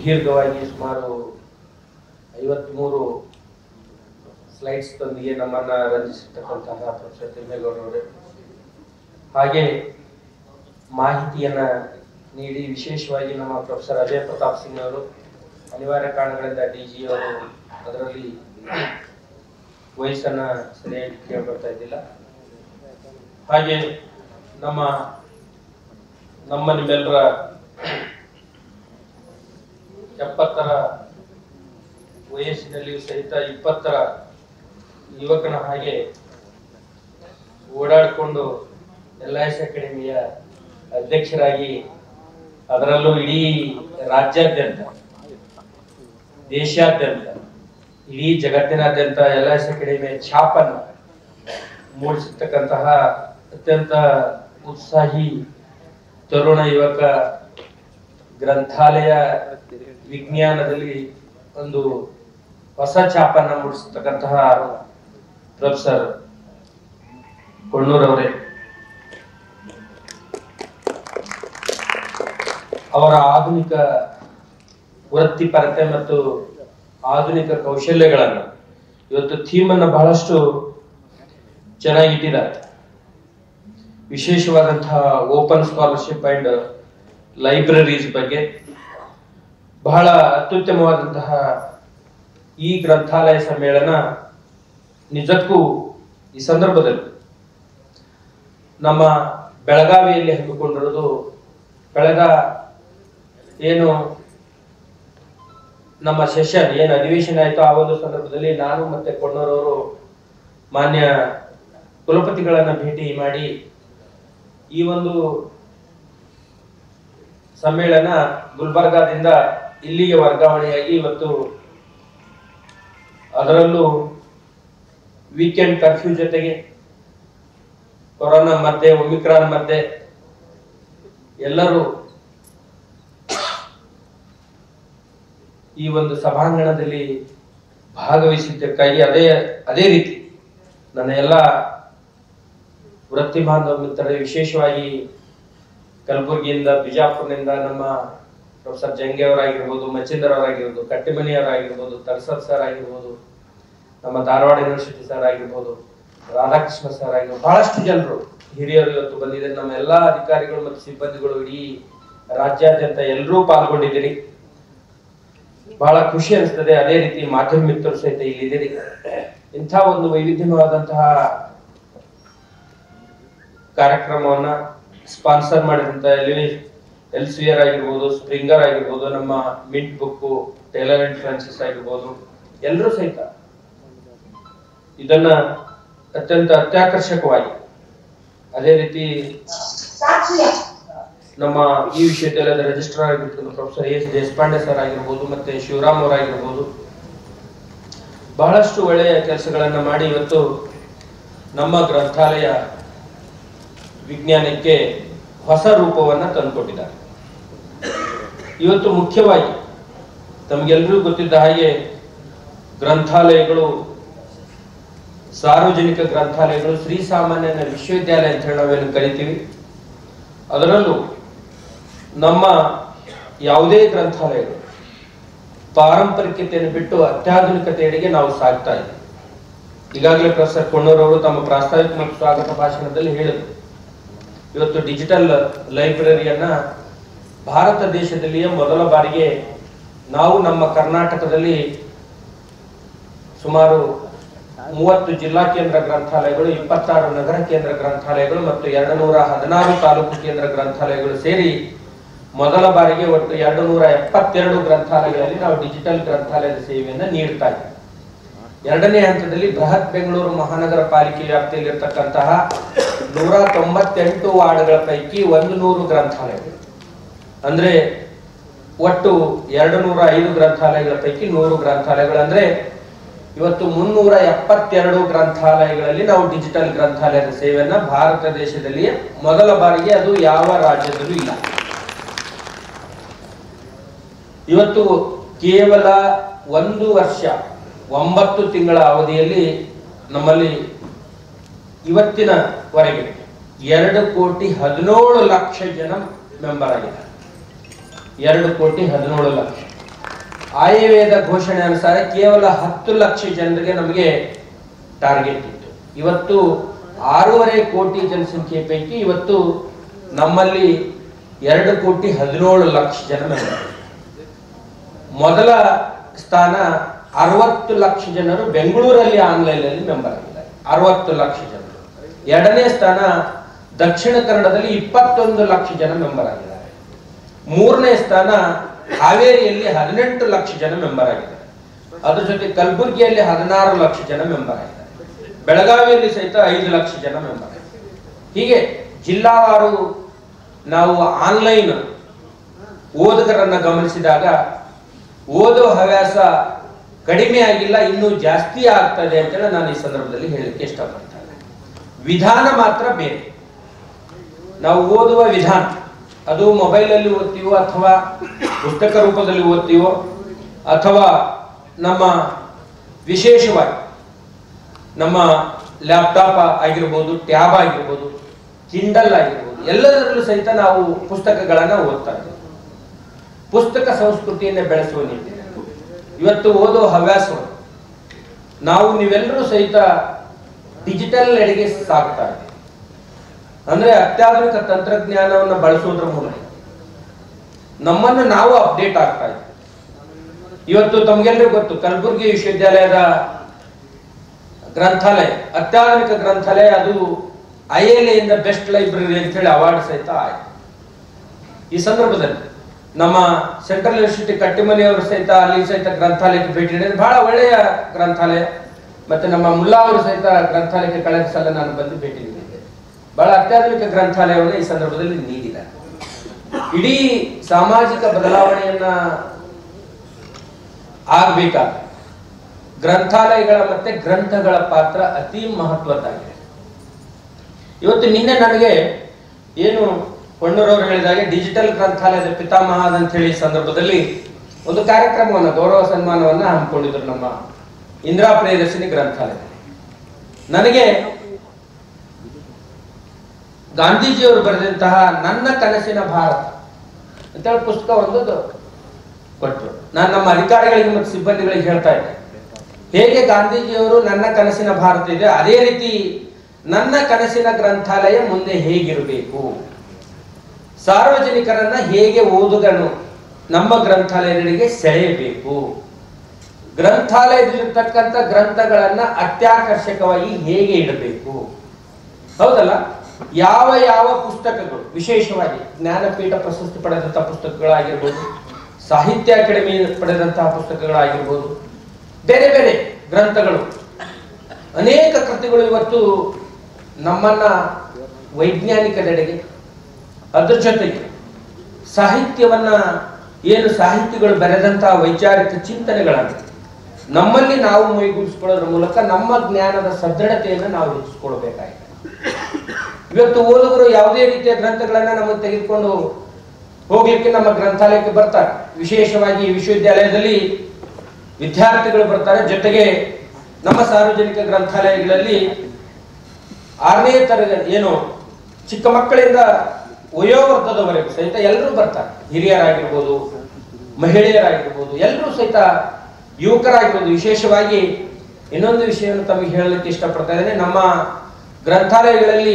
ಸುದೀರ್ಘವಾಗಿ ಸುಮಾರು ಐವತ್ಮೂರು ಸ್ಲೈಡ್ಸ್ ದೊಂದಿಗೆ ನಮ್ಮನ್ನ ರಂಜಿಸಿರ್ತಕ್ಕಂತಹ ಪ್ರೊಫೆಸರ್ ತಿಮ್ಮೇಗೌಡರವರೇ ಹಾಗೆ ಮಾಹಿತಿಯನ್ನ ನೀಡಿ ವಿಶೇಷವಾಗಿ ನಮ್ಮ ಪ್ರೊಫೆಸರ್ ಅಜಯ್ ಪ್ರತಾಪ್ ಸಿಂಗ್ ಅವರು ಅನಿವಾರ್ಯ ಕಾರಣಗಳಿಂದ ಡಿ ಜಿ ಅವರು ಅದರಲ್ಲಿ ವಯಸ್ಸನ್ನ ಸರಿಯಾಗಿ ಕೇಳ್ಬರ್ತಾ ಇದ್ದಿಲ್ಲ ಹಾಗೆ ನಮ್ಮ ನಮ್ಮ ನಿಮ್ಮೆಲ್ಲರ ಎಪ್ಪತ್ತರ ವಯಸ್ಸಿನಲ್ಲಿಯೂ ಸಹಿತ ಇಪ್ಪತ್ತರ ಯುವಕನ ಹಾಗೆ ಓಡಾಡಿಕೊಂಡು ಎಲ್ ಐ ಎಸ್ ಅಕಾಡೆಮಿಯ ಅಧ್ಯಕ್ಷರಾಗಿ ಅದರಲ್ಲೂ ಇಡೀ ರಾಜ್ಯಾದ್ಯಂತ ದೇಶಾದ್ಯಂತ ಇಡೀ ಜಗತ್ತಿನಾದ್ಯಂತ ಎಲ್ ಐ ಎಸ್ ಅಕಾಡೆಮಿಯ ಛಾಪನ್ನ ಮೂಡಿಸಿರ್ತಕ್ಕಂತಹ ಅತ್ಯಂತ ಉತ್ಸಾಹಿ ತರುಣ ಯುವಕ ಗ್ರಂಥಾಲಯ ವಿಜ್ಞಾನದಲ್ಲಿ ಒಂದು ಹೊಸ ಛಾಪನ್ನ ಮೂಡಿಸತಕ್ಕಂತಹ ಪ್ರೊಫೆಸರ್ ಕೊಳ್ಳೂರವರೇ ಅವರ ಆಧುನಿಕ ವೃತ್ತಿಪರತೆ ಮತ್ತು ಆಧುನಿಕ ಕೌಶಲ್ಯಗಳನ್ನು ಇವತ್ತು ಥೀಮ್ ಅನ್ನ ಬಹಳಷ್ಟು ಚೆನ್ನಾಗಿಟ್ಟಿದ್ದಾರೆ ವಿಶೇಷವಾದಂತಹ ಓಪನ್ ಸ್ಕಾಲರ್ಶಿಪ್ ಅಂಡ್ ಲೈಬ್ರರೀಸ್ ಬಗ್ಗೆ ಬಹಳ ಅತ್ಯುತ್ತಮವಾದಂತಹ ಈ ಗ್ರಂಥಾಲಯ ಸಮ್ಮೇಳನ ನಿಜಕ್ಕೂ ಈ ಸಂದರ್ಭದಲ್ಲಿ ನಮ್ಮ ಬೆಳಗಾವಿಯಲ್ಲಿ ಹಮ್ಮಿಕೊಂಡಿರೋದು ಕಳೆದ ಏನು ನಮ್ಮ ಸೆಷನ್ ಏನು ಅಧಿವೇಶನ ಆಯ್ತು ಆ ಒಂದು ಸಂದರ್ಭದಲ್ಲಿ ನಾನು ಮತ್ತೆ ಕೊಂಡೂರವರು ಮಾನ್ಯ ಕುಲಪತಿಗಳನ್ನ ಭೇಟಿ ಮಾಡಿ ಈ ಒಂದು ಸಮ್ಮೇಳನ ಗುಲ್ಬರ್ಗಾದಿಂದ ಇಲ್ಲಿಗೆ ವರ್ಗಾವಣೆಯಾಗಿ ಇವತ್ತು ಅದರಲ್ಲೂ ವೀಕೆಂಡ್ ಕರ್ಫ್ಯೂ ಜೊತೆಗೆ ಕೊರೋನಾ ಮಧ್ಯೆ ಒಮಿಕ್ರಾನ್ ಮಧ್ಯೆ ಎಲ್ಲರೂ ಈ ಒಂದು ಸಭಾಂಗಣದಲ್ಲಿ ಭಾಗವಹಿಸಿದ್ದಕ್ಕಾಗಿ ಅದೇ ಅದೇ ರೀತಿ ನನ್ನ ಎಲ್ಲ ವೃತ್ತಿ ಬಾಂಧವ ಮಿತ್ರರೇ ವಿಶೇಷವಾಗಿ ಕಲಬುರಗಿಯಿಂದ ಬಿಜಾಪುರನಿಂದ ನಮ್ಮ ಪ್ರೊಫೆಸರ್ ಜಂಗೆ ಅವರಾಗಿರ್ಬೋದು ಮಚ್ಚಿಂದರ್ ಅವರಾಗಿರ್ಬೋದು ಕಟ್ಟಿಮನಿ ಅವರಾಗಿರ್ಬೋದು ತರ್ಸರ್ ಸರ್ ಆಗಿರ್ಬೋದು ನಮ್ಮ ಧಾರವಾಡ ಯೂನಿವರ್ಸಿಟಿ ಸರ್ ಆಗಿರ್ಬೋದು ರಾಧಾಕೃಷ್ಣ ಸರ್ ಆಗಿರ್ಬೋದು ಬಹಳಷ್ಟು ಜನರು ಹಿರಿಯರು ಇವತ್ತು ಬಂದಿದ್ದಾರೆ ನಮ್ಮ ಎಲ್ಲಾ ಅಧಿಕಾರಿಗಳು ಮತ್ತು ಸಿಬ್ಬಂದಿಗಳು ಇಡೀ ರಾಜ್ಯಾದ್ಯಂತ ಎಲ್ಲರೂ ಪಾಲ್ಗೊಂಡಿದ್ದೀರಿ ಬಹಳ ಖುಷಿ ಅನಿಸ್ತದೆ ಅದೇ ರೀತಿ ಮಾಧ್ಯಮ ಮಿತ್ರರು ಸಹಿತ ಇಲ್ಲಿದ್ದೀರಿ ಇಂಥ ಒಂದು ವೈವಿಧ್ಯಮಯವಾದಂತಹ ಕಾರ್ಯಕ್ರಮವನ್ನ ಸ್ಪಾನ್ಸರ್ ಮಾಡಿದಂತ ಎಲ್ ಸಿಯರ್ ಆಗಿರ್ಬೋದು ಸ್ಪ್ರಿಂಗರ್ ಆಗಿರ್ಬೋದು ನಮ್ಮ Mint Book Taylor and Francis ಆಗಿರ್ಬೋದು ಎಲ್ಲರೂ ಸಹಿತ ಇದನ್ನ ಅತ್ಯಂತ ಅತ್ಯಾಕರ್ಷಕವಾಗಿ ಅದೇ ರೀತಿ ನಮ್ಮ ಈ ವಿಶ್ವವಿದ್ಯಾಲಯದ ರಿಜಿಸ್ಟ್ರಾರ್ ಆಗಿರ್ತಕ್ಕಂಥ ಪ್ರೊಫೆಸರ್ ಎಸ್ ದೇಶಪಾಂಡೆ ಸರ್ ಆಗಿರ್ಬೋದು ಮತ್ತೆ ಶಿವರಾಮ್ ಅವರಾಗಿರ್ಬೋದು ಬಹಳಷ್ಟು ಒಳ್ಳೆಯ ಕೆಲಸಗಳನ್ನ ಮಾಡಿ ಇವತ್ತು ನಮ್ಮ ಗ್ರಂಥಾಲಯ ವಿಜ್ಞಾನಕ್ಕೆ ಹೊಸ ರೂಪವನ್ನ ತಂದುಕೊಟ್ಟಿದ್ದಾರೆ ಇವತ್ತು ಮುಖ್ಯವಾಗಿ ತಮಗೆಲ್ಲರಿಗೂ ಗೊತ್ತಿದ್ದ ಹಾಗೆ ಗ್ರಂಥಾಲಯಗಳು ಸಾರ್ವಜನಿಕ ಗ್ರಂಥಾಲಯಗಳು ಶ್ರೀ ಸಾಮಾನ್ಯನ ವಿಶ್ವವಿದ್ಯಾಲಯ ಅಂತ ಹೇಳಿ ನಾವೇನು ಕರಿತೀವಿ ಅದರಲ್ಲೂ ನಮ್ಮ ಯಾವುದೇ ಗ್ರಂಥಾಲಯಗಳು ಪಾರಂಪರಿಕತೆಯನ್ನು ಬಿಟ್ಟು ಅತ್ಯಾಧುನಿಕತೆಯೆಡೆಗೆ ನಾವು ಸಾಗ್ತಾ ಇದ್ದೀವಿ ಈಗಾಗಲೇ ಪ್ರೊಫೆಸರ್ ಕೊಂಡೂರವರು ತಮ್ಮ ಪ್ರಾಸ್ತಾವಿಕ ಮತ್ತು ಸ್ವಾಗತ ಭಾಷಣದಲ್ಲಿ ಹೇಳಿದರು ಇವತ್ತು ಡಿಜಿಟಲ್ ಲೈಬ್ರರಿಯನ್ನ ಭಾರತ ದೇಶದಲ್ಲಿಯೇ ಮೊದಲ ಬಾರಿಗೆ ನಾವು ನಮ್ಮ ಕರ್ನಾಟಕದಲ್ಲಿ ಸುಮಾರು ಮೂವತ್ತು ಜಿಲ್ಲಾ ಕೇಂದ್ರ ಗ್ರಂಥಾಲಯಗಳು ಇಪ್ಪತ್ತಾರು ನಗರ ಕೇಂದ್ರ ಗ್ರಂಥಾಲಯಗಳು ಮತ್ತು ಎರಡು ನೂರ ಹದಿನಾರು ತಾಲೂಕು ಕೇಂದ್ರ ಗ್ರಂಥಾಲಯಗಳು ಸೇರಿ ಮೊದಲ ಬಾರಿಗೆ ಒಟ್ಟು ಎರಡು ನೂರ ಎಪ್ಪತ್ತೆರಡು ಗ್ರಂಥಾಲಯಗಳಲ್ಲಿ ನಾವು ಡಿಜಿಟಲ್ ಗ್ರಂಥಾಲಯದ ಸೇವೆಯನ್ನು ನೀಡ್ತಾ ಇದ್ದೀವಿ ಎರಡನೇ ಹಂತದಲ್ಲಿ ಬೃಹತ್ ಬೆಂಗಳೂರು ಮಹಾನಗರ ಪಾಲಿಕೆ ವ್ಯಾಪ್ತಿಯಲ್ಲಿರ್ತಕ್ಕಂತಹ ನೂರ ತೊಂಬತ್ತೆಂಟು ವಾರ್ಡ್ಗಳ ಪೈಕಿ ಒಂದು ನೂರು ಗ್ರಂಥಾಲಯಗಳು ಅಂದ್ರೆ ಒಟ್ಟು ಎರಡು ನೂರ ಐದು ಗ್ರಂಥಾಲಯಗಳ ಪೈಕಿ ನೂರು ಗ್ರಂಥಾಲಯಗಳು ಅಂದ್ರೆ ಇವತ್ತು ಮುನ್ನೂರ ಎಪ್ಪತ್ತೆರಡು ಗ್ರಂಥಾಲಯಗಳಲ್ಲಿ ನಾವು ಡಿಜಿಟಲ್ ಗ್ರಂಥಾಲಯದ ಸೇವೆಯನ್ನ ಭಾರತ ದೇಶದಲ್ಲಿಯೇ ಮೊದಲ ಬಾರಿಗೆ ಅದು ಯಾವ ರಾಜ್ಯದಲ್ಲೂ ಇಲ್ಲ ಇವತ್ತು ಕೇವಲ ಒಂದು ವರ್ಷ ಒಂಬತ್ತು ತಿಂಗಳ ಅವಧಿಯಲ್ಲಿ ನಮ್ಮಲ್ಲಿ ಇವತ್ತಿನವರೆಗೆ ಎರಡು ಕೋಟಿ ಹದಿನೇಳು ಲಕ್ಷ ಜನ ಮೆಂಬರ್ ಆಗಿದ್ದಾರೆ ಎರಡು ಕೋಟಿ ಹದಿನೇಳು ಲಕ್ಷ ಆಯವ್ಯಯದ ಘೋಷಣೆ ಅನುಸಾರ ಕೇವಲ ಹತ್ತು ಲಕ್ಷ ಜನರಿಗೆ ನಮಗೆ ಟಾರ್ಗೆಟ್ ಇತ್ತು ಇವತ್ತು ಆರೂವರೆ ಕೋಟಿ ಜನಸಂಖ್ಯೆ ಪೈಕಿ ಇವತ್ತು ನಮ್ಮಲ್ಲಿ ಎರಡು ಕೋಟಿ ಹದಿನೇಳು ಲಕ್ಷ ಜನ ಮೆಂಬರ್ ಮೊದಲ ಸ್ಥಾನ ಅರವತ್ತು ಲಕ್ಷ ಜನರು ಬೆಂಗಳೂರಲ್ಲಿ ಆನ್ಲೈನ್ ಅಲ್ಲಿ ಮೆಂಬರ್ ಆಗಿದ್ದಾರೆ ಅರವತ್ತು ಲಕ್ಷ ಜನರು ಎರಡನೇ ಸ್ಥಾನ ದಕ್ಷಿಣ ಕನ್ನಡದಲ್ಲಿ ಇಪ್ಪತ್ತೊಂದು ಲಕ್ಷ ಜನ ಮೆಂಬರ್ ಆಗಿದ್ದಾರೆ ಮೂರನೇ ಸ್ಥಾನ ಹಾವೇರಿಯಲ್ಲಿ ಹದಿನೆಂಟು ಲಕ್ಷ ಜನ ಮೆಂಬರ್ ಆಗಿದ್ದಾರೆ ಅದ್ರ ಜೊತೆ ಕಲಬುರಗಿಯಲ್ಲಿ ಹದಿನಾರು ಲಕ್ಷ ಜನ ಮೆಂಬರ್ ಆಗಿದ್ದಾರೆ ಬೆಳಗಾವಿಯಲ್ಲಿ ಸಹಿತ ಐದು ಲಕ್ಷ ಜನ ಮೆಂಬರ್ ಆಗಿದ್ದಾರೆ ಹೀಗೆ ಜಿಲ್ಲಾವಾರು ನಾವು ಆನ್ಲೈನ್ ಓದುಗರನ್ನ ಗಮನಿಸಿದಾಗ ಓದುವ ಹವ್ಯಾಸ ಕಡಿಮೆ ಆಗಿಲ್ಲ ಇನ್ನೂ ಜಾಸ್ತಿ ಆಗ್ತದೆ ಅಂತೇಳಿ ನಾನು ಈ ಸಂದರ್ಭದಲ್ಲಿ ಹೇಳಲಿಕ್ಕೆ ಇಷ್ಟಪಡ್ತೇನೆ ವಿಧಾನ ಮಾತ್ರ ಬೇರೆ ನಾವು ಓದುವ ವಿಧಾನ ಅದು ಮೊಬೈಲ್ ಅಲ್ಲಿ ಓದ್ತೀವೋ ಅಥವಾ ಪುಸ್ತಕ ರೂಪದಲ್ಲಿ ಓದ್ತೀವೋ ಅಥವಾ ನಮ್ಮ ವಿಶೇಷವಾಗಿ ನಮ್ಮ ಲ್ಯಾಪ್ಟಾಪ್ ಆಗಿರ್ಬೋದು ಟ್ಯಾಬ್ ಆಗಿರ್ಬೋದು ಕಿಂಡಲ್ ಆಗಿರ್ಬೋದು ಎಲ್ಲದರಲ್ಲೂ ಸಹಿತ ನಾವು ಪುಸ್ತಕಗಳನ್ನ ಓದ್ತಾ ಇದ್ದೇವೆ ಪುಸ್ತಕ ಸಂಸ್ಕೃತಿಯನ್ನ ಬೆಳೆಸುವ ನಿಟ್ಟಿನಲ್ಲಿ ಇವತ್ತು ಓದುವ ಹವ್ಯಾಸವನ್ನು ನಾವು ನೀವೆಲ್ಲರೂ ಸಹಿತ ಡಿಜಿಟಲ್ ಎಡೆಗೆ ಸಾಗ್ತಾ ಇದ್ದೀವಿ ಅಂದ್ರೆ ಅತ್ಯಾಧುನಿಕ ತಂತ್ರಜ್ಞಾನವನ್ನು ಬಳಸುವುದರ ಮೂಲಕ ನಮ್ಮನ್ನು ನಾವು ಅಪ್ಡೇಟ್ ಆಗ್ತಾ ಇದ್ದೀವಿ ಇವತ್ತು ತಮ್ಗೆಲ್ರಿಗೂ ಗೊತ್ತು ಕಲಬುರಗಿ ವಿಶ್ವವಿದ್ಯಾಲಯದ ಗ್ರಂಥಾಲಯ ಅತ್ಯಾಧುನಿಕ ಗ್ರಂಥಾಲಯ ಅದು ಐ ಎಲ್ ಇಂದ ಬೆಸ್ಟ್ ಲೈಬ್ರರಿ ಅಂತ ಹೇಳಿ ಅವಾರ್ಡ್ ಸಹಿತ ಆಯ್ತು ಈ ಸಂದರ್ಭದಲ್ಲಿ ನಮ್ಮ ಸೆಂಟ್ರಲ್ ಯೂನಿವರ್ಸಿಟಿ ಕಟ್ಟಿಮನಿಯವರು ಸಹಿತ ಅಲ್ಲಿ ಸಹಿತ ಗ್ರಂಥಾಲಯಕ್ಕೆ ಭೇಟಿ ನೀಡಿದ್ರು ಬಹಳ ಒಳ್ಳೆಯ ಗ್ರಂಥಾಲಯ ಮತ್ತೆ ನಮ್ಮ ಮುಲ್ಲಾ ಅವರು ಸಹಿತ ಗ್ರಂಥಾಲಯಕ್ಕೆ ಕಳೆದ ಸಲ ನಾನು ಬಂದು ಭೇಟಿ ನೀಡಿದ್ದೆ ಬಹಳ ಅತ್ಯಾಧುನಿಕ ಗ್ರಂಥಾಲಯವನ್ನು ಈ ಸಂದರ್ಭದಲ್ಲಿ ನೀಡಿದ್ದಾರೆ ಇಡೀ ಸಾಮಾಜಿಕ ಬದಲಾವಣೆಯನ್ನ ಆಗ್ಬೇಕಾದ್ರೆ ಗ್ರಂಥಾಲಯಗಳ ಮತ್ತೆ ಗ್ರಂಥಗಳ ಪಾತ್ರ ಅತಿ ಮಹತ್ವದ್ದಾಗಿದೆ ಇವತ್ತು ನಿನ್ನೆ ನನಗೆ ಏನು ಕೊಂಡೂರವರು ಹೇಳಿದಾಗೆ ಡಿಜಿಟಲ್ ಗ್ರಂಥಾಲಯದ ಪಿತಾಮಹ ಅಂತ ಹೇಳಿ ಸಂದರ್ಭದಲ್ಲಿ ಒಂದು ಕಾರ್ಯಕ್ರಮವನ್ನು ಗೌರವ ಸನ್ಮಾನವನ್ನ ಹಮ್ಮಿಕೊಂಡಿದ್ರು ನಮ್ಮ ಇಂದಿರಾ ಪ್ರಿಯದರ್ಶಿನಿ ಗ್ರಂಥಾಲಯ ನನಗೆ ಗಾಂಧೀಜಿಯವರು ಬರೆದಂತಹ ನನ್ನ ಕನಸಿನ ಭಾರತ ಅಂತೇಳಿ ಪುಸ್ತಕ ಒಂದು ಕೊಟ್ಟರು ನಾನು ನಮ್ಮ ಅಧಿಕಾರಿಗಳಿಗೆ ಮತ್ತು ಸಿಬ್ಬಂದಿಗಳಿಗೆ ಹೇಳ್ತಾ ಇದ್ದೆ ಹೇಗೆ ಗಾಂಧೀಜಿಯವರು ನನ್ನ ಕನಸಿನ ಭಾರತ ಇದೆ ಅದೇ ರೀತಿ ನನ್ನ ಕನಸಿನ ಗ್ರಂಥಾಲಯ ಮುಂದೆ ಹೇಗಿರಬೇಕು ಸಾರ್ವಜನಿಕರನ್ನ ಹೇಗೆ ಓದುಗನು ನಮ್ಮ ಗ್ರಂಥಾಲಯಗಳಿಗೆ ಸೆಳೆಯಬೇಕು ಗ್ರಂಥಾಲಯದಲ್ಲಿರ್ತಕ್ಕಂಥ ಗ್ರಂಥಗಳನ್ನ ಅತ್ಯಾಕರ್ಷಕವಾಗಿ ಹೇಗೆ ಇಡಬೇಕು ಹೌದಲ್ಲ ಯಾವ ಯಾವ ಪುಸ್ತಕಗಳು ವಿಶೇಷವಾಗಿ ಜ್ಞಾನಪೀಠ ಪ್ರಶಸ್ತಿ ಪಡೆದಂತಹ ಪುಸ್ತಕಗಳಾಗಿರ್ಬೋದು ಸಾಹಿತ್ಯ ಅಕಾಡೆಮಿ ಪಡೆದಂತಹ ಪುಸ್ತಕಗಳಾಗಿರ್ಬೋದು ಬೇರೆ ಬೇರೆ ಗ್ರಂಥಗಳು ಅನೇಕ ಕೃತಿಗಳು ಇವತ್ತು ನಮ್ಮನ್ನ ವೈಜ್ಞಾನಿಕದೆಡೆಗೆ ಅದ್ರ ಜೊತೆಗೆ ಸಾಹಿತ್ಯವನ್ನ ಏನು ಸಾಹಿತಿಗಳು ಬರೆದಂತಹ ವೈಚಾರಿಕ ಚಿಂತನೆಗಳನ್ನು ನಮ್ಮಲ್ಲಿ ನಾವು ಮೈಗೂಡಿಸ್ಕೊಳ್ಳೋದ್ರ ಮೂಲಕ ನಮ್ಮ ಜ್ಞಾನದ ಸದೃಢತೆಯನ್ನು ನಾವು ಹೆಚ್ಚಿಸ್ಕೊಳ್ಬೇಕಾಗಿದೆ ಇವತ್ತು ಓದುಗರು ಯಾವುದೇ ರೀತಿಯ ಗ್ರಂಥಗಳನ್ನ ನಮಗೆ ತೆಗೆದುಕೊಂಡು ಹೋಗ್ಲಿಕ್ಕೆ ನಮ್ಮ ಗ್ರಂಥಾಲಯಕ್ಕೆ ಬರ್ತಾರೆ ವಿಶೇಷವಾಗಿ ಈ ವಿಶ್ವವಿದ್ಯಾಲಯದಲ್ಲಿ ವಿದ್ಯಾರ್ಥಿಗಳು ಬರ್ತಾರೆ ಜೊತೆಗೆ ನಮ್ಮ ಸಾರ್ವಜನಿಕ ಗ್ರಂಥಾಲಯಗಳಲ್ಲಿ ಆರನೇ ತರಗತಿ ಏನು ಚಿಕ್ಕ ಮಕ್ಕಳಿಂದ ವಯೋವರ್ಗದವರೆಗೂ ಸಹಿತ ಎಲ್ಲರೂ ಬರ್ತಾರೆ ಹಿರಿಯರಾಗಿರ್ಬೋದು ಮಹಿಳೆಯರಾಗಿರ್ಬೋದು ಎಲ್ಲರೂ ಸಹಿತ ಯುವಕರಾಗಿರ್ಬೋದು ವಿಶೇಷವಾಗಿ ಇನ್ನೊಂದು ವಿಷಯವನ್ನು ತಮಗೆ ಹೇಳಲಿಕ್ಕೆ ಇಷ್ಟಪಡ್ತಾ ಇದ್ದೇನೆ ನಮ್ಮ ಗ್ರಂಥಾಲಯಗಳಲ್ಲಿ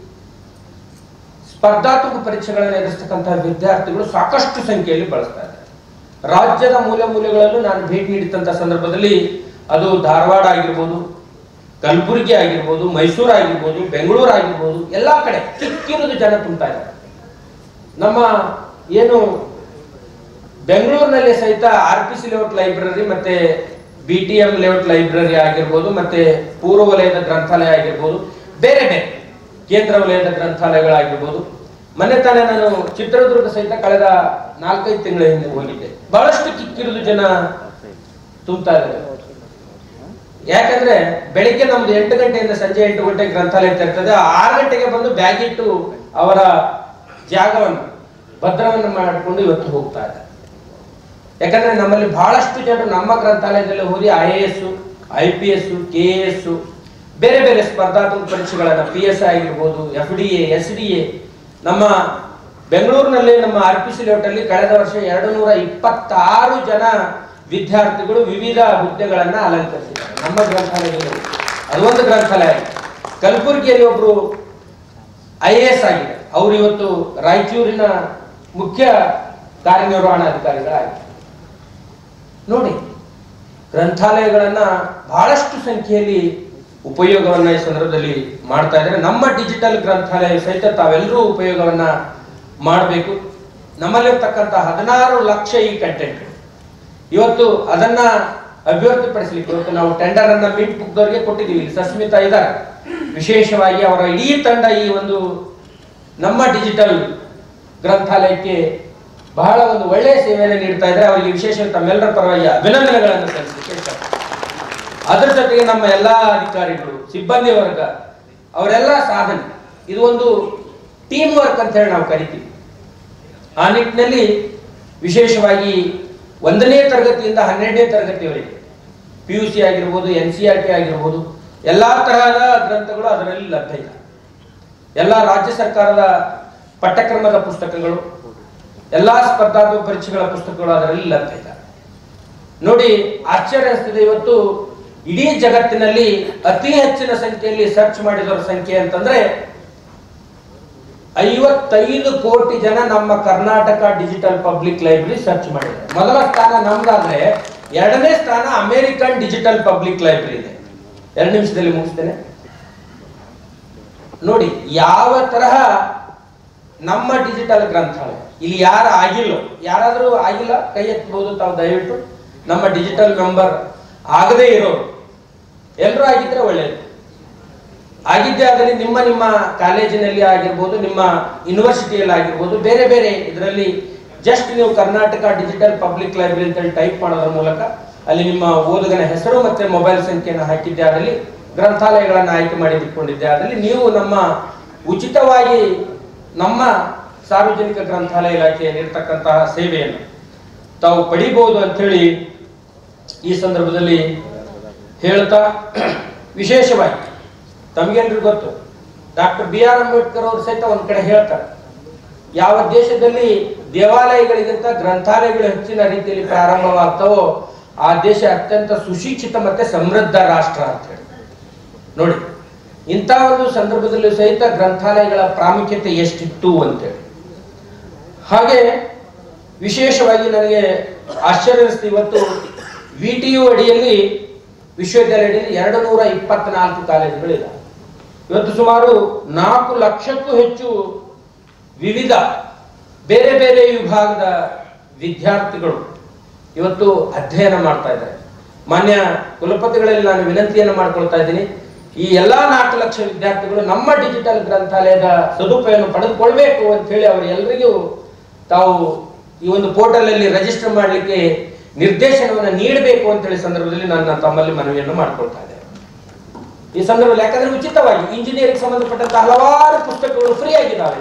ಸ್ಪರ್ಧಾತ್ಮಕ ಪರೀಕ್ಷೆಗಳನ್ನು ಎದುರಿಸ್ತಕ್ಕಂತಹ ವಿದ್ಯಾರ್ಥಿಗಳು ಸಾಕಷ್ಟು ಸಂಖ್ಯೆಯಲ್ಲಿ ಬಳಸ್ತಾ ಇದ್ದಾರೆ ರಾಜ್ಯದ ಮೂಲೆ ಮೂಲೆಗಳಲ್ಲೂ ನಾನು ಭೇಟಿ ನೀಡಿದಂತ ಸಂದರ್ಭದಲ್ಲಿ ಅದು ಧಾರವಾಡ ಆಗಿರ್ಬೋದು ಕಲಬುರಗಿ ಆಗಿರ್ಬೋದು ಮೈಸೂರು ಆಗಿರ್ಬೋದು ಬೆಂಗಳೂರು ಆಗಿರ್ಬೋದು ಎಲ್ಲಾ ಕಡೆ ಕಿಕ್ಕಿರುವುದು ಜನ ತುಂಬ್ತಾ ಇದ್ದಾರೆ ನಮ್ಮ ಏನು ಬೆಂಗಳೂರಿನಲ್ಲಿ ಸಹಿತ R P C layout library ಮತ್ತೆ B T M layout library ಆಗಿರ್ಬೋದು ಮತ್ತೆ ಪೂರ್ವ ವಲಯದ ಗ್ರಂಥಾಲಯ ಆಗಿರ್ಬೋದು ಬೇರೆ ಬೇರೆ ಕೇಂದ್ರ ವಲಯದ ಗ್ರಂಥಾಲಯಗಳಾಗಿರ್ಬೋದು ಮೊನ್ನೆ ತಾನೇ ನಾನು ಚಿತ್ರದುರ್ಗ ಸಹಿತ ಕಳೆದ ನಾಲ್ಕೈದು ತಿಂಗಳ ಹಿಂದೆ ಹೋಗಿದ್ದೆ ಬಹಳಷ್ಟು ಕಿಕ್ಕಿರಿದು ಜನ ತುಂಬ್ತಾ ಇದ್ದಾರೆ ಯಾಕಂದ್ರೆ ಬೆಳಿಗ್ಗೆ ನಮ್ದು ಎಂಟು ಗಂಟೆಯಿಂದ ಸಂಜೆ ಎಂಟು ಗಂಟೆಗೆ ಗ್ರಂಥಾಲಯ ತೆರ್ತದೆ ಆರು ಗಂಟೆಗೆ ಬಂದು ಬ್ಯಾಗ್ ಇಟ್ಟು ಅವರ ಜಾಗವನ್ನು ಭದ್ರವನ್ನು ಮಾಡಿಕೊಂಡು ಇವತ್ತು ಹೋಗ್ತಾ ಇದ್ದಾರೆ ಯಾಕಂದ್ರೆ ನಮ್ಮಲ್ಲಿ ಬಹಳಷ್ಟು ಜನರು ನಮ್ಮ ಗ್ರಂಥಾಲಯದಲ್ಲಿ ಓದಿ I A S I P S K S ಬೇರೆ ಬೇರೆ ಸ್ಪರ್ಧಾತ್ಮಕ ಪರೀಕ್ಷೆಗಳನ್ನ ಪಿ ಎಸ್ ಆಗಿರ್ಬೋದು F D A S D A ನಮ್ಮ ಬೆಂಗಳೂರಿನಲ್ಲಿ ನಮ್ಮ ಆರ್ ಪಿ ಸಿ ಲೇಔಟ್ ಅಲ್ಲಿ ಕಳೆದ ವರ್ಷ ಎರಡು ನೂರ ಇಪ್ಪತ್ತಾರು ಜನ ವಿದ್ಯಾರ್ಥಿಗಳು ವಿವಿಧ ಹುದ್ದೆಗಳನ್ನ ಅಲಂಕರಿಸಿದ್ದಾರೆ ನಮ್ಮ ಗ್ರಂಥಾಲಯದಲ್ಲಿ ಅದೊಂದು ಗ್ರಂಥಾಲಯ ಆಗಿದೆ. ಕಲಬುರಗಿಯಲ್ಲಿ ಒಬ್ರು ಐ ಎ ಎಸ್ ಆಗಿದೆ ಅವರು ಇವತ್ತು ರಾಯಚೂರಿನ ಮುಖ್ಯ ಕಾರ್ಯನಿರ್ವಹಣಾಧಿಕಾರಿಗಳಾಗಿದ್ದಾರೆ ನೋಡಿ ಗ್ರಂಥಾಲಯಗಳನ್ನ ಬಹಳಷ್ಟು ಸಂಖ್ಯೆಯಲ್ಲಿ ಉಪಯೋಗವನ್ನ ಈ ಸಂದರ್ಭದಲ್ಲಿ ಮಾಡ್ತಾ ಇದ್ದಾರೆ ನಮ್ಮ ಡಿಜಿಟಲ್ ಗ್ರಂಥಾಲಯ ಸಹಿತ ತಾವೆಲ್ಲರೂ ಉಪಯೋಗವನ್ನ ಮಾಡಬೇಕು ನಮ್ಮಲ್ಲಿರ್ತಕ್ಕಂಥ ಹದಿನಾರು ಲಕ್ಷ ಈ ಕಂಟೆಂಟ್ ಇವತ್ತು ಅದನ್ನ ಅಭಿವೃದ್ಧಿಪಡಿಸಲಿಕ್ಕೆ ಇವತ್ತು ನಾವು ಟೆಂಡರ್ ಅನ್ನ ಮೀಟ್ ಬುಕ್ದವರಿಗೆ ಕೊಟ್ಟಿದ್ದೀವಿ ಇಲ್ಲಿ ಸಸ್ಮಿತಾ ಇದ್ದಾರೆ ವಿಶೇಷವಾಗಿ ಅವರ ಇಡೀ ತಂಡ ಈ ಒಂದು ನಮ್ಮ ಡಿಜಿಟಲ್ ಗ್ರಂಥಾಲಯಕ್ಕೆ ಬಹಳ ಒಂದು ಒಳ್ಳೆಯ ಸೇವೆಯನ್ನು ನೀಡ್ತಾ ಇದ್ದಾರೆ ಅವರಿಗೆ ವಿಶೇಷ ತಮ್ಮೆಲ್ಲರ ಪರವಾಗಿ ಅಭಿನಂದನೆಗಳನ್ನು ಸಲ್ಲಿಸಲಿಕ್ಕೆ ಇಷ್ಟ ಅದರ ಜೊತೆಗೆ ನಮ್ಮ ಎಲ್ಲಾ ಅಧಿಕಾರಿಗಳು ಸಿಬ್ಬಂದಿ ವರ್ಗ ಅವರೆಲ್ಲ ಸಾಧನೆ ಇದು ಒಂದು ಟೀಮ್ ವರ್ಕ್ ಅಂತ ಹೇಳಿ ನಾವು ಕರಿತೀವಿ ಆ ನಿಟ್ಟಿನಲ್ಲಿ ವಿಶೇಷವಾಗಿ ಒಂದನೇ ತರಗತಿಯಿಂದ ಹನ್ನೆರಡನೇ ತರಗತಿಯವರೆಗೆ ಪಿ ಯು ಸಿ ಆಗಿರ್ಬೋದು ಎನ್ ಸಿ ಆರ್ ಟಿ ಆಗಿರ್ಬೋದು ಎಲ್ಲಾ ತರಹದ ಗ್ರಂಥಗಳು ಅದರಲ್ಲಿ ಲಭ್ಯ ಇದೆ ಎಲ್ಲ ರಾಜ್ಯ ಸರ್ಕಾರದ ಪಠ್ಯಕ್ರಮದ ಪುಸ್ತಕಗಳು ಎಲ್ಲಾ ಸ್ಪರ್ಧಾತ್ಮಕ ಪರೀಕ್ಷೆಗಳ ಪುಸ್ತಕಗಳು ಅದರಲ್ಲಿ ಲಭ್ಯ ಇದೆ ನೋಡಿ ಆಶ್ಚರ್ಯ ಅನಿಸ್ತಿದೆ ಇವತ್ತು ಇಡೀ ಜಗತ್ತಿನಲ್ಲಿ ಅತಿ ಹೆಚ್ಚಿನ ಸಂಖ್ಯೆಯಲ್ಲಿ ಸರ್ಚ್ ಮಾಡಿದವರ ಸಂಖ್ಯೆ ಅಂತಂದ್ರೆ ಐವತ್ತೈದು ಕೋಟಿ ಜನ ನಮ್ಮ Karnataka digital public library search ಮಾಡಿದ್ದಾರೆ ಮೊದಲ ಸ್ಥಾನ ನಮ್ದಾದ್ರೆ ಎರಡನೇ ಸ್ಥಾನ ಅಮೆರಿಕನ್ ಡಿಜಿಟಲ್ ಪಬ್ಲಿಕ್ ಲೈಬ್ರರಿ ಇದೆ ಎರಡು ನಿಮಿಷದಲ್ಲಿ ಮುಗಿಸ್ತೇನೆ ನೋಡಿ ಯಾವ ತರಹ ನಮ್ಮ ಡಿಜಿಟಲ್ ಗ್ರಂಥಾಲಯ ಇಲ್ಲಿ ಯಾರು ಆಗಿಲ್ಲ ಯಾರಾದರೂ ಆಗಿಲ್ಲ ಕೈ ಎತ್ತಬಹುದು ತಾವು ದಯವಿಟ್ಟು ನಮ್ಮ ಡಿಜಿಟಲ್ ಮೆಂಬರ್ ಆಗದೇ ಇರೋರು ಎಲ್ಲರೂ ಆಗಿದ್ರೆ ಒಳ್ಳೆಯದು ಆಗಿದ್ದೇ ಆದರೆ ನಿಮ್ಮ ನಿಮ್ಮ ಕಾಲೇಜಿನಲ್ಲಿ ಆಗಿರ್ಬೋದು ನಿಮ್ಮ ಯೂನಿವರ್ಸಿಟಿಯಲ್ಲಿ ಆಗಿರ್ಬೋದು ಬೇರೆ ಬೇರೆ ಇದರಲ್ಲಿ ಜಸ್ಟ್ ನೀವು ಕರ್ನಾಟಕ ಡಿಜಿಟಲ್ ಪಬ್ಲಿಕ್ ಲೈಬ್ರರಿ ಅಂತೇಳಿ ಟೈಪ್ ಮಾಡೋದ್ರ ಮೂಲಕ ಅಲ್ಲಿ ನಿಮ್ಮ ಓದುಗನ ಹೆಸರು ಮತ್ತೆ ಮೊಬೈಲ್ ಸಂಖ್ಯೆಯನ್ನು ಹಾಕಿದ್ದೆ ಅದರಲ್ಲಿ ಗ್ರಂಥಾಲಯಗಳನ್ನು ಆಯ್ಕೆ ಮಾಡಿ ಇಟ್ಕೊಂಡಿದ್ದೆ ಅದರಲ್ಲಿ ನೀವು ನಮ್ಮ ಉಚಿತವಾಗಿ ನಮ್ಮ ಸಾರ್ವಜನಿಕ ಗ್ರಂಥಾಲಯ ಇಲಾಖೆಯಲ್ಲಿ ಇರ್ತಕ್ಕಂತಹ ಸೇವೆಯನ್ನು ತಾವು ಪಡಿಬಹುದು ಅಂತೇಳಿ ಈ ಸಂದರ್ಭದಲ್ಲಿ ಹೇಳ್ತಾ ವಿಶೇಷವಾಗಿ ತಮಗೇನ್ರಿ ಗೊತ್ತು ಡಾಕ್ಟರ್ ಬಿ ಆರ್ ಅಂಬೇಡ್ಕರ್ ಅವರು ಸಹಿತ ಒಂದ್ ಕಡೆ ಹೇಳ್ತಾರೆ ಯಾವ ದೇಶದಲ್ಲಿ ದೇವಾಲಯಗಳಿಗಿಂತ ಗ್ರಂಥಾಲಯಗಳು ಹೆಚ್ಚಿನ ರೀತಿಯಲ್ಲಿ ಪ್ರಾರಂಭವಾಗ್ತವೋ ಆ ದೇಶ ಅತ್ಯಂತ ಸುಶಿಕ್ಷಿತ ಮತ್ತೆ ಸಮೃದ್ಧ ರಾಷ್ಟ್ರ ಅಂತ ಹೇಳಿ ನೋಡಿ ಇಂಥ ಒಂದು ಸಂದರ್ಭದಲ್ಲಿ ಸಹಿತ ಗ್ರಂಥಾಲಯಗಳ ಪ್ರಾಮುಖ್ಯತೆ ಎಷ್ಟಿತ್ತು ಅಂತೇಳಿ ಹಾಗೆ ವಿಶೇಷವಾಗಿ ನನಗೆ ಆಶ್ಚರ್ಯ ಅನಿಸ್ತು ಇವತ್ತು ವಿ ಟಿ ಯು ಅಡಿಯಲ್ಲಿ ವಿಶ್ವವಿದ್ಯಾಲಯದಲ್ಲಿ ಎರಡು ನೂರ ಇಪ್ಪತ್ನಾಲ್ಕು ಕಾಲೇಜುಗಳಿವೆ ಇವತ್ತು ಸುಮಾರು ನಾಲ್ಕು ಲಕ್ಷಕ್ಕೂ ಹೆಚ್ಚು ವಿವಿಧ ಬೇರೆ ಬೇರೆ ವಿಭಾಗದ ವಿದ್ಯಾರ್ಥಿಗಳು ಇವತ್ತು ಅಧ್ಯಯನ ಮಾಡ್ತಾ ಇದ್ದಾರೆ ಮಾನ್ಯ ಕುಲಪತಿಗಳಲ್ಲಿ ನಾನು ವಿನಂತಿಯನ್ನು ಮಾಡ್ಕೊಳ್ತಾ ಇದ್ದೀನಿ ಈ ಎಲ್ಲಾ ನಾಲ್ಕು ಲಕ್ಷ ವಿದ್ಯಾರ್ಥಿಗಳು ನಮ್ಮ ಡಿಜಿಟಲ್ ಗ್ರಂಥಾಲಯದ ಸದುಪಯೋಗ ಪಡೆದುಕೊಳ್ಬೇಕು ಅಂತ ಹೇಳಿ ಅವರೆಲ್ಲರಿಗೂ ತಾವು ಈ ಒಂದು ಪೋರ್ಟಲ್ ಅಲ್ಲಿ ರಿಜಿಸ್ಟರ್ ಮಾಡಲಿಕ್ಕೆ ನಿರ್ದೇಶನವನ್ನು ನೀಡಬೇಕು ಅಂತ ಹೇಳಿ ಸಂದರ್ಭದಲ್ಲಿ ನಾನು ತಮ್ಮಲ್ಲಿ ಮನವಿಯನ್ನು ಮಾಡ್ಕೊಳ್ತಾ ಇದ್ದೇನೆ ಈ ಸಂದರ್ಭದಲ್ಲಿ ಯಾಕಂದ್ರೆ ಉಚಿತವಾಗಿ ಇಂಜಿನಿಯರಿಂಗ್ ಸಂಬಂಧಪಟ್ಟಂತ ಹಲವಾರು ಪುಸ್ತಕಗಳು ಫ್ರೀ ಆಗಿದ್ದಾವೆ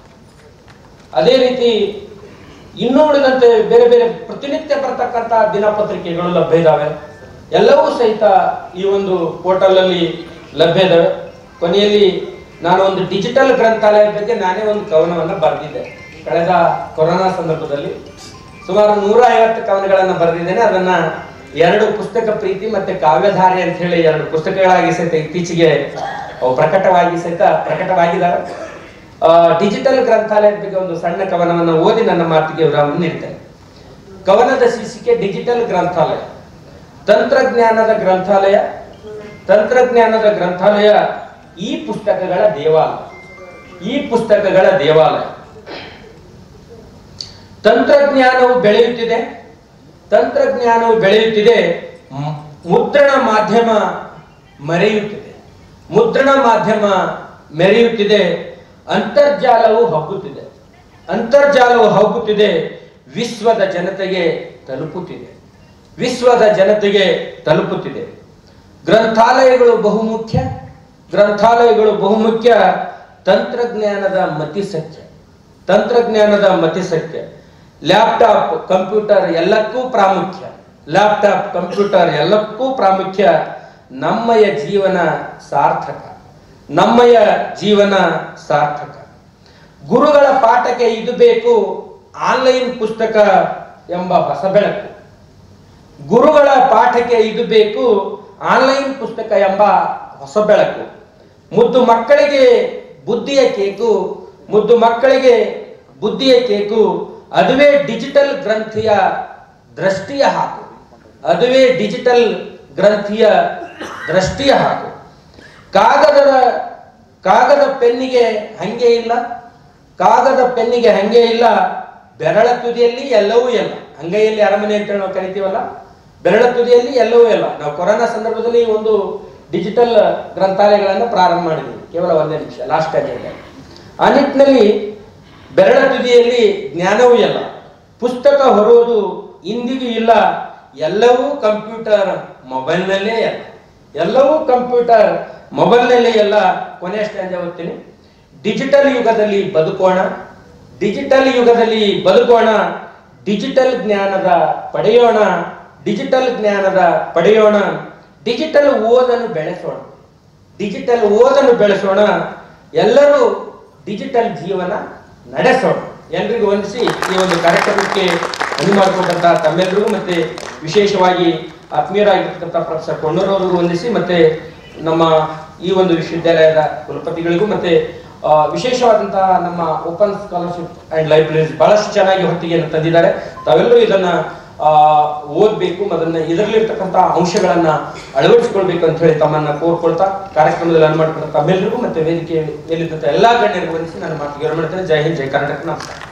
ಅದೇ ರೀತಿ ಇನ್ನೂ ಉಳಿದಂತೆ ಬೇರೆ ಬೇರೆ ಪ್ರತಿನಿತ್ಯ ಬರ್ತಕ್ಕಂಥ ದಿನಪತ್ರಿಕೆಗಳು ಲಭ್ಯ ಇದ್ದಾವೆ ಎಲ್ಲವೂ ಸಹಿತ ಈ ಒಂದು ಪೋರ್ಟಲ್ ಅಲ್ಲಿ ಲಭ್ಯ ಇದಾವೆ ಕೊನೆಯಲ್ಲಿ ನಾನು ಒಂದು ಡಿಜಿಟಲ್ ಗ್ರಂಥಾಲಯದ ಬಗ್ಗೆ ನಾನೇ ಒಂದು ಕವನವನ್ನು ಬರೆದಿದ್ದೆ ಕಳೆದ ಕೊರೋನಾ ಸಂದರ್ಭದಲ್ಲಿ ಸುಮಾರು ನೂರ ಐವತ್ತು ಕವನಗಳನ್ನು ಬರೆದಿದ್ದೇನೆ ಅದನ್ನ ಎರಡು ಪುಸ್ತಕ ಪ್ರೀತಿ ಮತ್ತೆ ಕಾವ್ಯಧಾರೆ ಅಂತ ಹೇಳಿ ಎರಡು ಪುಸ್ತಕಗಳಾಗಿ ಸಹಿತ ಇತ್ತೀಚೆಗೆ ಅವು ಪ್ರಕಟವಾಗಿ ಸಹಿತ ಪ್ರಕಟವಾಗಿದ್ದಾವೆ ಆ, ಡಿಜಿಟಲ್ ಗ್ರಂಥಾಲಯದ ಬಗ್ಗೆ ಒಂದು ಸಣ್ಣ ಕವನವನ್ನು ಓದಿ ನನ್ನ ಮಾತಿಗೆ ವಿರಾಮ ನೀಡ್ತೇನೆ ಕವನದ ಶೀರ್ಷಿಕೆ ಡಿಜಿಟಲ್ ಗ್ರಂಥಾಲಯ ತಂತ್ರಜ್ಞಾನದ ಗ್ರಂಥಾಲಯ ತಂತ್ರಜ್ಞಾನದ ಗ್ರಂಥಾಲಯ ಈ ಪುಸ್ತಕಗಳ ದೇವಾಲಯ ಈ ಪುಸ್ತಕಗಳ ದೇವಾಲಯ ತಂತ್ರಜ್ಞಾನವು ಬೆಳೆಯುತ್ತಿದೆ ತಂತ್ರಜ್ಞಾನವು ಬೆಳೆಯುತ್ತಿದೆ ಮ್- ಮುದ್ರಣ ಮಾಧ್ಯಮ ಮರೆಯುತ್ತಿದೆ ಮುದ್ರಣ ಮಾಧ್ಯಮ ಮೆರೆಯುತ್ತಿದೆ ಅಂತರ್ಜಾಲವು ಹಬ್ಬುತ್ತಿದೆ ಅಂತರ್ಜಾಲವು ಹಬ್ಬುತ್ತಿದೆ ವಿಶ್ವದ ಜನತೆಗೆ ತಲುಪುತ್ತಿದೆ ವಿಶ್ವದ ಜನತೆಗೆ ತಲುಪುತ್ತಿದೆ ಗ್ರಂಥಾಲಯಗಳು ಬಹುಮುಖ್ಯ ಗ್ರಂಥಾಲಯಗಳು ಬಹುಮುಖ್ಯ ತಂತ್ರಜ್ಞಾನದ ಮತಿ ಸತ್ಯ ತಂತ್ರಜ್ಞಾನದ ಮತಿ ಸತ್ಯ ಲ್ಯಾಪ್ಟಾಪ್ ಕಂಪ್ಯೂಟರ್ ಎಲ್ಲಕ್ಕೂ ಪ್ರಾಮುಖ್ಯ ಲ್ಯಾಪ್ಟಾಪ್ ಕಂಪ್ಯೂಟರ್ ಎಲ್ಲಕ್ಕೂ ಪ್ರಾಮುಖ್ಯ ನಮ್ಮಯ ಜೀವನ ಸಾರ್ಥಕ ನಮ್ಮಯ ಜೀವನ ಸಾರ್ಥಕ ಗುರುಗಳ ಪಾಠಕ್ಕೆ ಇದು ಬೇಕು ಆನ್ಲೈನ್ ಪುಸ್ತಕ ಎಂಬ ಹೊಸ ಬೆಳಕು ಗುರುಗಳ ಪಾಠಕ್ಕೆ ಇದು ಬೇಕು ಆನ್ಲೈನ್ ಪುಸ್ತಕ ಎಂಬ ಹೊಸ ಬೆಳಕು ಮುದ್ದು ಮಕ್ಕಳಿಗೆ ಬುದ್ಧಿಯ ಕೇಕು ಮುದ್ದು ಮಕ್ಕಳಿಗೆ ಬುದ್ಧಿಯ ಕೇಕು ಅದುವೇ ಡಿಜಿಟಲ್ ಗ್ರಂಥಿಯ ದೃಷ್ಟಿಯ ಹಾಕು ಅದುವೇ ಡಿಜಿಟಲ್ ಗ್ರಂಥಿಯ ದೃಷ್ಟಿಯ ಹಾಕು ಕಾಗದದ ಕಾಗದ ಪೆನ್ನಿಗೆ ಹಂಗೆ ಇಲ್ಲ ಕಾಗದ ಪೆನ್ನಿಗೆ ಹಂಗೆ ಇಲ್ಲ ಬೆರಳ ತುದಿಯಲ್ಲಿ ಎಲ್ಲವೂ ಎಲ್ಲ ಅಂಗೈಯಲ್ಲಿ ಅರಮನೆ ಅಂತ ನಾವು ಕರಿತೀವಲ್ಲ ಬೆರಳ ತುದಿಯಲ್ಲಿ ಎಲ್ಲವೂ ಎಲ್ಲ ನಾವು ಕೊರೋನಾ ಸಂದರ್ಭದಲ್ಲಿ ಒಂದು ಡಿಜಿಟಲ್ ಗ್ರಂಥಾಲಯಗಳನ್ನು ಪ್ರಾರಂಭ ಮಾಡಿದ್ವಿ ಕೇವಲ ಒಂದೇ ನಿಮಿಷ ಲಾಸ್ಟ್ ಅಜೆಂಡ ಆ ನಿಟ್ಟಿನಲ್ಲಿ ಬೆರಳ ತುದಿಯಲ್ಲಿ ಜ್ಞಾನವೂ ಎಲ್ಲ ಪುಸ್ತಕ ಹೊರೋದು ಇಂದಿಗೂ ಇಲ್ಲ ಎಲ್ಲವೂ ಕಂಪ್ಯೂಟರ್ ಮೊಬೈಲ್ನಲ್ಲೇ ಎಲ್ಲ ಎಲ್ಲವೂ ಕಂಪ್ಯೂಟರ್ ಮೊಬೈಲ್ನಲ್ಲೇ ಎಲ್ಲ ಕೊನೆ ಸ್ಟ್ಯಾಂಜ ಓದ್ತೀನಿ ಡಿಜಿಟಲ್ ಯುಗದಲ್ಲಿ ಬದುಕೋಣ ಡಿಜಿಟಲ್ ಯುಗದಲ್ಲಿ ಬದುಕೋಣ ಡಿಜಿಟಲ್ ಜ್ಞಾನದ ಪಡೆಯೋಣ ಡಿಜಿಟಲ್ ಜ್ಞಾನದ ಪಡೆಯೋಣ ಡಿಜಿಟಲ್ ಓದನ್ನು ಬೆಳೆಸೋಣ ಡಿಜಿಟಲ್ ಓದನ್ನು ಬೆಳೆಸೋಣ ಎಲ್ಲರೂ ಡಿಜಿಟಲ್ ಜೀವನ ನಡೆಸೋಣ ಎಲ್ರಿಗೂ ವಂದಿಸಿ ಈ ಒಂದು ಕಾರ್ಯಕ್ರಮಕ್ಕೆ ಅಣಿ ಮಾಡಿಕೊಂಡಂತ ತಮ್ಮೆಲ್ಲರಿಗೂ ಮತ್ತೆ ವಿಶೇಷವಾಗಿ ಆತ್ಮೀಯರಾಗಿರ್ತಕ್ಕಂಥ ಪ್ರೊಫೆಸರ್ ಕೊಂಡೂರವರಿಗೂ ವಂದಿಸಿ ಮತ್ತೆ ನಮ್ಮ ಈ ಒಂದು ವಿಶ್ವವಿದ್ಯಾಲಯದ ಕುಲಪತಿಗಳಿಗೂ ಮತ್ತೆ ಆ, ವಿಶೇಷವಾದಂತಹ ನಮ್ಮ ಓಪನ್ ಸ್ಕಾಲರ್ಶಿಪ್ ಅಂಡ್ ಲೈಬ್ರರೀಸ್ ಬಹಳಷ್ಟು ಚೆನ್ನಾಗಿ ಹೊತ್ತಿಗೆಯನ್ನು ತಂದಿದ್ದಾರೆ ತಾವೆಲ್ಲರೂ ಇದನ್ನ ಆ, ಓದ್ಬೇಕು ಅದನ್ನ ಇದರಲ್ಲಿರ್ತಕ್ಕಂತಹ ಅಂಶಗಳನ್ನ ಅಳವಡಿಸಿಕೊಳ್ಬೇಕು ಅಂತ ಹೇಳಿ ತಮ್ಮನ್ನ ಕೋರ್ಕೊಳ್ತಾ ಕಾರ್ಯಕ್ರಮದಲ್ಲಿ ಅನುಮಾಡ್ಕೊಂಡ ತಮ್ಮೆಲ್ಲರಿಗೂ ಮತ್ತೆ ವೇದಿಕೆ ಮೇಲಿದ್ದಂತ ಎಲ್ಲಾ ಗಣ್ಯರಿಗೂ ವಂದಿಸಿ ನನ್ನ ಮಾತಿಗೆ ವಿರಾಮ ಮಾಡ್ತೇನೆ ಜೈ ಹಿಂದ್ ಜೈ ಕರ್ನಾಟಕ ನಮಸ್ಕಾರ